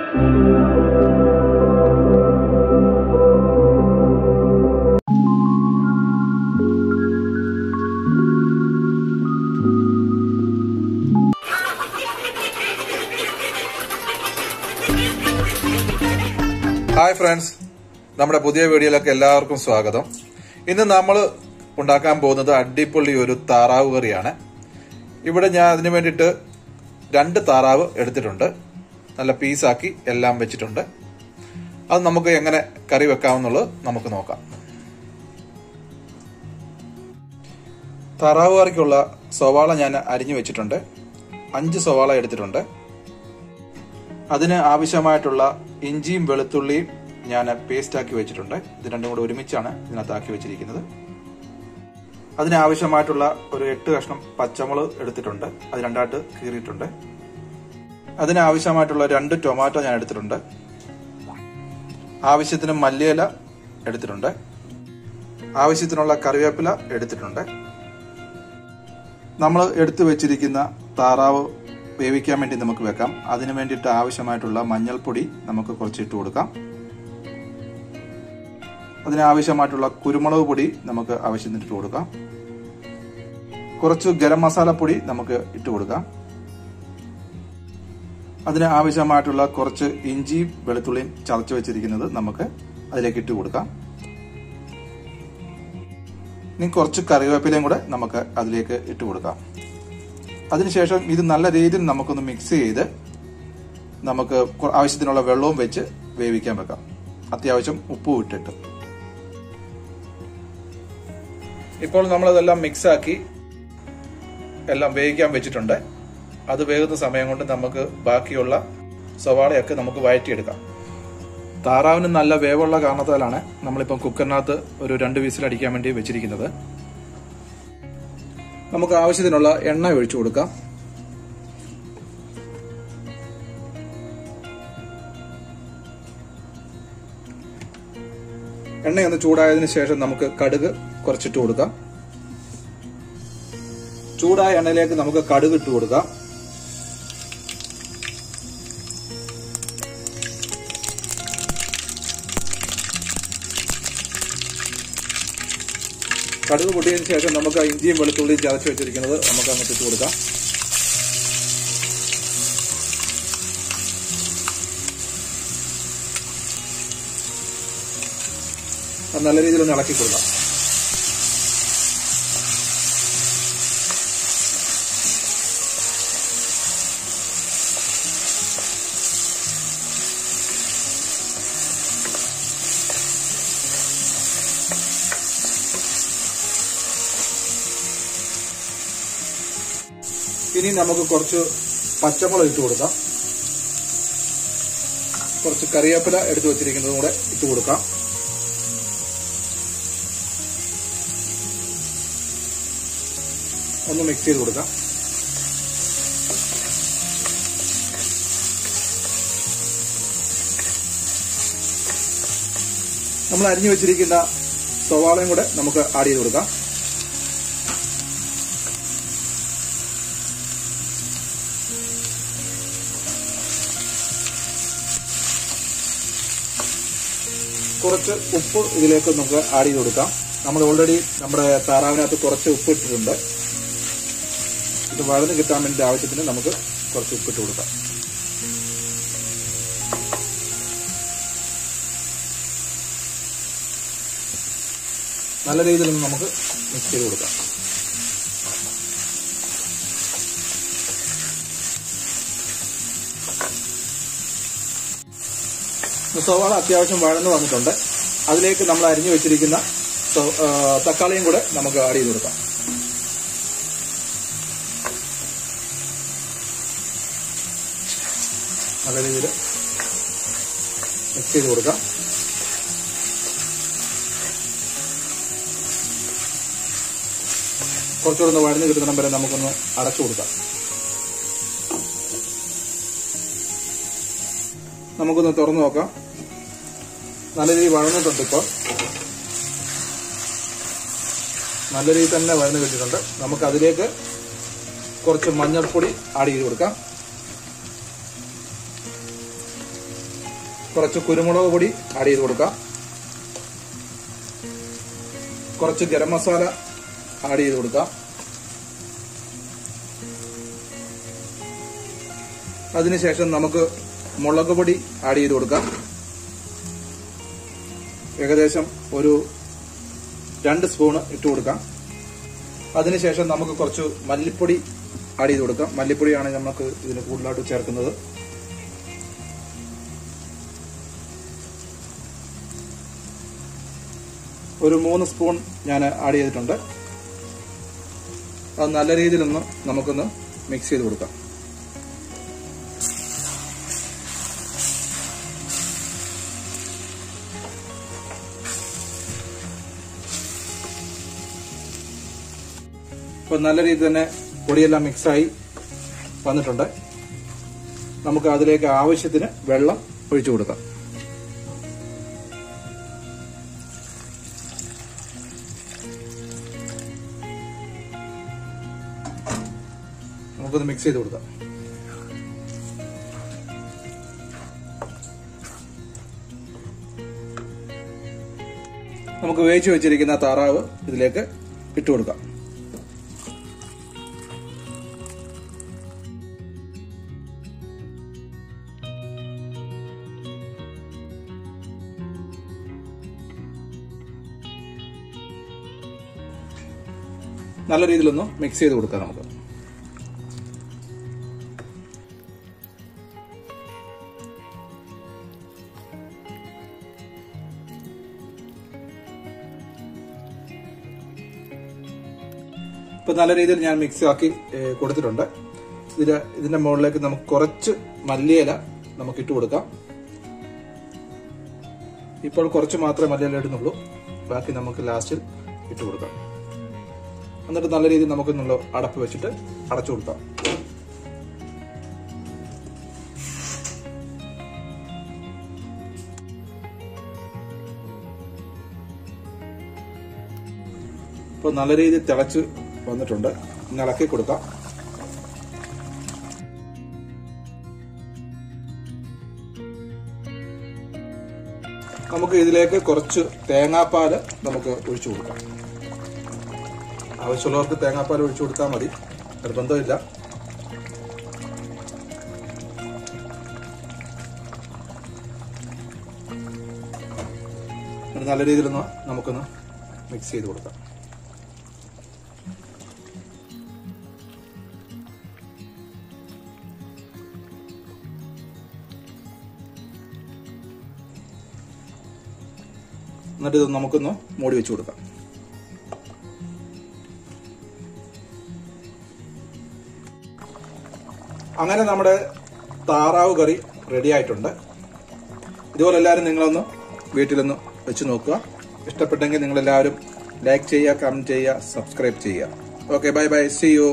hi friends നമ്മുടെ പുതിയ വീഡിയോയിലേക്ക് എല്ലാവർക്കും സ്വാഗതം ഇന്ന് നമ്മൾ ഉണ്ടാക്കാൻ പോകുന്നത് അടിപൊളി ഒരു താറാവ് കറിയാണ് ഇവിടെ ഞാൻ അതിന് വേണ്ടിയിട്ട് രണ്ട് താറാവ് എടുത്തിട്ടുണ്ട് നല്ല പീസാക്കി എല്ലാം വെച്ചിട്ടുണ്ട് അത് നമുക്ക് എങ്ങനെ കറി വെക്കാമെന്നുള്ളത് നമുക്ക് നോക്കാം താറാവ് കറിക്കുള്ള സവാള ഞാൻ അരിഞ്ഞു വെച്ചിട്ടുണ്ട് അഞ്ച് സവാള എടുത്തിട്ടുണ്ട് അതിന് ആവശ്യമായിട്ടുള്ള ഇഞ്ചിയും വെളുത്തുള്ളിയും ഞാൻ പേസ്റ്റ് ആക്കി വെച്ചിട്ടുണ്ട് ഇത് രണ്ടും കൂടെ ഒരുമിച്ചാണ് ഇതിനകത്ത് ആക്കി വെച്ചിരിക്കുന്നത് അതിന് ആവശ്യമായിട്ടുള്ള ഒരു എട്ട് കഷ്ണം പച്ചമുളക് എടുത്തിട്ടുണ്ട് അത് രണ്ടായിട്ട് കീറിയിട്ടുണ്ട് അതിന് ആവശ്യമായിട്ടുള്ള രണ്ട് ടൊമാറ്റോ ഞാൻ എടുത്തിട്ടുണ്ട് ആവശ്യത്തിന് മല്ലിയില എടുത്തിട്ടുണ്ട് ആവശ്യത്തിനുള്ള കറിവേപ്പില എടുത്തിട്ടുണ്ട് നമ്മൾ എടുത്തു വെച്ചിരിക്കുന്ന താറാവ് വേവിക്കാൻ വേണ്ടി നമുക്ക് വെക്കാം അതിന് വേണ്ടിയിട്ട് ആവശ്യമായിട്ടുള്ള മഞ്ഞൾപ്പൊടി നമുക്ക് കുറച്ച് ഇട്ട് കൊടുക്കാം അതിനാവശ്യമായിട്ടുള്ള കുരുമുളക് പൊടി നമുക്ക് ആവശ്യത്തിന് ഇട്ട് കൊടുക്കാം കുറച്ച് ഗരം മസാല പൊടി നമുക്ക് ഇട്ട് കൊടുക്കാം അതിന് ആവശ്യമായിട്ടുള്ള കുറച്ച് ഇഞ്ചിയും വെളുത്തുള്ളിയും ചതച്ച് വെച്ചിരിക്കുന്നത് നമുക്ക് അതിലേക്ക് ഇട്ട് കൊടുക്കാം ഇനി കുറച്ച് കറിവേപ്പിലയും കൂടെ നമുക്ക് അതിലേക്ക് ഇട്ട് കൊടുക്കാം അതിനുശേഷം ഇത് നല്ല രീതിയിൽ നമുക്കൊന്ന് മിക്സ് ചെയ്ത് നമുക്ക് ആവശ്യത്തിനുള്ള വെള്ളവും വെച്ച് വേവിക്കാൻ വെക്കാം അത്യാവശ്യം ഉപ്പും ഇട്ടിട്ട് ഇപ്പോൾ നമ്മളതെല്ലാം മിക്സ് ആക്കി എല്ലാം വേവിക്കാൻ വെച്ചിട്ടുണ്ട് അത് വേകുന്ന സമയം കൊണ്ട് നമുക്ക് ബാക്കിയുള്ള സവാളയൊക്കെ നമുക്ക് വഴറ്റിയെടുക്കാം താറാവിന് നല്ല വേവുള്ള കാരണത്താലാണ് നമ്മളിപ്പം കുക്കറിനകത്ത് ഒരു രണ്ട് വിസിലടിക്കാൻ വേണ്ടി വെച്ചിരിക്കുന്നത് നമുക്ക് ആവശ്യത്തിനുള്ള എണ്ണ ഒഴിച്ചു കൊടുക്കാം എണ്ണയൊന്ന് ചൂടായതിനു ശേഷം നമുക്ക് കടുക് കുറച്ചിട്ട് കൊടുക്കാം ചൂടായ എണ്ണയിലേക്ക് നമുക്ക് കടുക് ഇട്ട് കൊടുക്കാം കടുക് പൊട്ടിയതിനു ശേഷം നമുക്ക് ഇഞ്ചിയും വെളുത്തുള്ളിയും ചതച്ച് വെച്ചിരിക്കുന്നത് നമുക്ക് അങ്ങോട്ട് ഇട്ട് കൊടുക്കാം അത് നല്ല രീതിയിൽ ഒന്ന് ഇളക്കി കൊടുക്കാം ഇനി നമുക്ക് കുറച്ച് പച്ചമുളക് ഇട്ട് കൊടുക്കാം കുറച്ച് കറിവേപ്പില എടുത്തു വെച്ചിരിക്കുന്നതും കൂടെ ഇട്ട് കൊടുക്കാം ഒന്ന് മിക്സ് ചെയ്ത് കൊടുക്കാം നമ്മൾ അരിഞ്ഞു വെച്ചിരിക്കുന്ന സവാളയും കൂടെ നമുക്ക് ആഡ് ചെയ്ത് കൊടുക്കാം കുറച്ച് ഉപ്പ് ഇതിലേക്ക് നമുക്ക് ആഡ് ചെയ്ത് കൊടുക്കാം നമ്മൾ ഓൾറെഡി നമ്മുടെ താറാവിനകത്ത് കുറച്ച് ഉപ്പ് ഇട്ടിട്ടുണ്ട് ഇത് വഴന്ന് കിട്ടാൻ വേണ്ടി ആവശ്യത്തിന് നമുക്ക് കുറച്ച് ഉപ്പിട്ട് കൊടുക്കാം നല്ല രീതിയിൽ നമുക്ക് മിക്സ് ചെയ്ത് കൊടുക്കാം സവാള അത്യാവശ്യം വഴന്ന് വന്നിട്ടുണ്ട് അതിലേക്ക് നമ്മൾ അരിഞ്ഞു വെച്ചിരിക്കുന്ന തക്കാളിയും കൂടെ നമുക്ക് ആഡ് ചെയ്ത് കൊടുക്കാം നല്ല രീതിയിൽ മിക്സ് ചെയ്ത് കൊടുക്കാം കുറച്ചുകൂടെ ഒന്ന് വഴന്ന് കിട്ടുന്ന വരെ നമുക്കൊന്ന് അടച്ചു കൊടുക്കാം നമുക്കൊന്ന് തുറന്നു നോക്കാം നല്ല രീതിയിൽ വഴന്നിട്ടുണ്ട് ഇപ്പോൾ നല്ല രീതിയിൽ തന്നെ വഴന്ന് കിട്ടിയിട്ടുണ്ട് നമുക്ക് അതിലേക്ക് കുറച്ച് മഞ്ഞൾപ്പൊടി ആഡ് ചെയ്ത് കൊടുക്കാം കുറച്ച് കുരുമുളക് പൊടി ആഡ് ചെയ്ത് കൊടുക്കാം കുറച്ച് ഗരം മസാല ആഡ് ചെയ്ത് കൊടുക്കാം അതിനുശേഷം നമുക്ക് മുളക് പൊടി ആഡ് ചെയ്ത് കൊടുക്കാം ഏകദേശം ഒരു രണ്ട് സ്പൂണ് ഇട്ട് കൊടുക്കാം അതിനുശേഷം നമുക്ക് കുറച്ച് മല്ലിപ്പൊടി ആഡ് ചെയ്ത് കൊടുക്കാം മല്ലിപ്പൊടിയാണ് നമുക്ക് ഇതിന് കൂടുതലായിട്ട് ചേർക്കുന്നത് ഒരു മൂന്ന് സ്പൂൺ ഞാൻ ആഡ് ചെയ്തിട്ടുണ്ട് അത് നല്ല രീതിയിലൊന്ന് നമുക്കൊന്ന് മിക്സ് ചെയ്ത് കൊടുക്കാം ഇപ്പൊ നല്ല രീതിയിൽ തന്നെ പൊടിയെല്ലാം മിക്സായി വന്നിട്ടുണ്ട് നമുക്ക് അതിലേക്ക് ആവശ്യത്തിന് വെള്ളം ഒഴിച്ചു കൊടുക്കാം നമുക്കൊന്ന് മിക്സ് ചെയ്ത് കൊടുക്കാം നമുക്ക് വേവിച്ച് വെച്ചിരിക്കുന്ന താറാവ് ഇതിലേക്ക് ഇട്ട് കൊടുക്കാം നല്ല രീതിയിലൊന്ന് മിക്സ് ചെയ്ത് കൊടുക്കാം നമുക്ക് ഇപ്പൊ നല്ല രീതിയിൽ ഞാൻ മിക്സ് ആക്കി ഏഹ്, കൊടുത്തിട്ടുണ്ട് ഇതിന് ഇതിന്റെ മുകളിലേക്ക് നമുക്ക് കുറച്ച് മല്ലിയില നമുക്ക് ഇട്ട് കൊടുക്കാം ഇപ്പോൾ കുറച്ച് മാത്രമേ മല്ലിയില ഇടുന്നുള്ളൂ ബാക്കി നമുക്ക് ലാസ്റ്റിൽ ഇട്ട് കൊടുക്കാം എന്നിട്ട് നല്ല രീതിയിൽ നമുക്ക് നല്ല അടപ്പ് വെച്ചിട്ട് അടച്ചു കൊടുക്കാം ഇപ്പോൾ നല്ല രീതിയിൽ തിളച്ച് വന്നിട്ടുണ്ട് ഇന്ന് ഇളക്കി കൊടുക്കാം നമുക്ക് ഇതിലേക്ക് കുറച്ച് തേങ്ങാപ്പാൽ നമുക്ക് ഒഴിച്ചു കൊടുക്കാം ആവശ്യമുള്ളവർക്ക് തേങ്ങാപ്പാൽ ഒഴിച്ചു കൊടുത്താൽ മതി നിർബന്ധമില്ല ഇത് നല്ല രീതിയിലൊന്ന് നമുക്കൊന്ന് മിക്സ് ചെയ്ത് കൊടുക്കാം എന്നിട്ട് ഇത് നമുക്കൊന്ന് മൂടി വെച്ച് കൊടുക്കാം അങ്ങനെ നമ്മുടെ താറാവ് കറി റെഡി ആയിട്ടുണ്ട് ഇതുപോലെ എല്ലാവരും നിങ്ങളൊന്ന് വീട്ടിലൊന്ന് വെച്ച് നോക്കുക ഇഷ്ടപ്പെട്ടെങ്കിൽ നിങ്ങളെല്ലാവരും ലൈക്ക് ചെയ്യുക കമന്റ് ചെയ്യുക സബ്സ്ക്രൈബ് ചെയ്യുക okay bye bye see U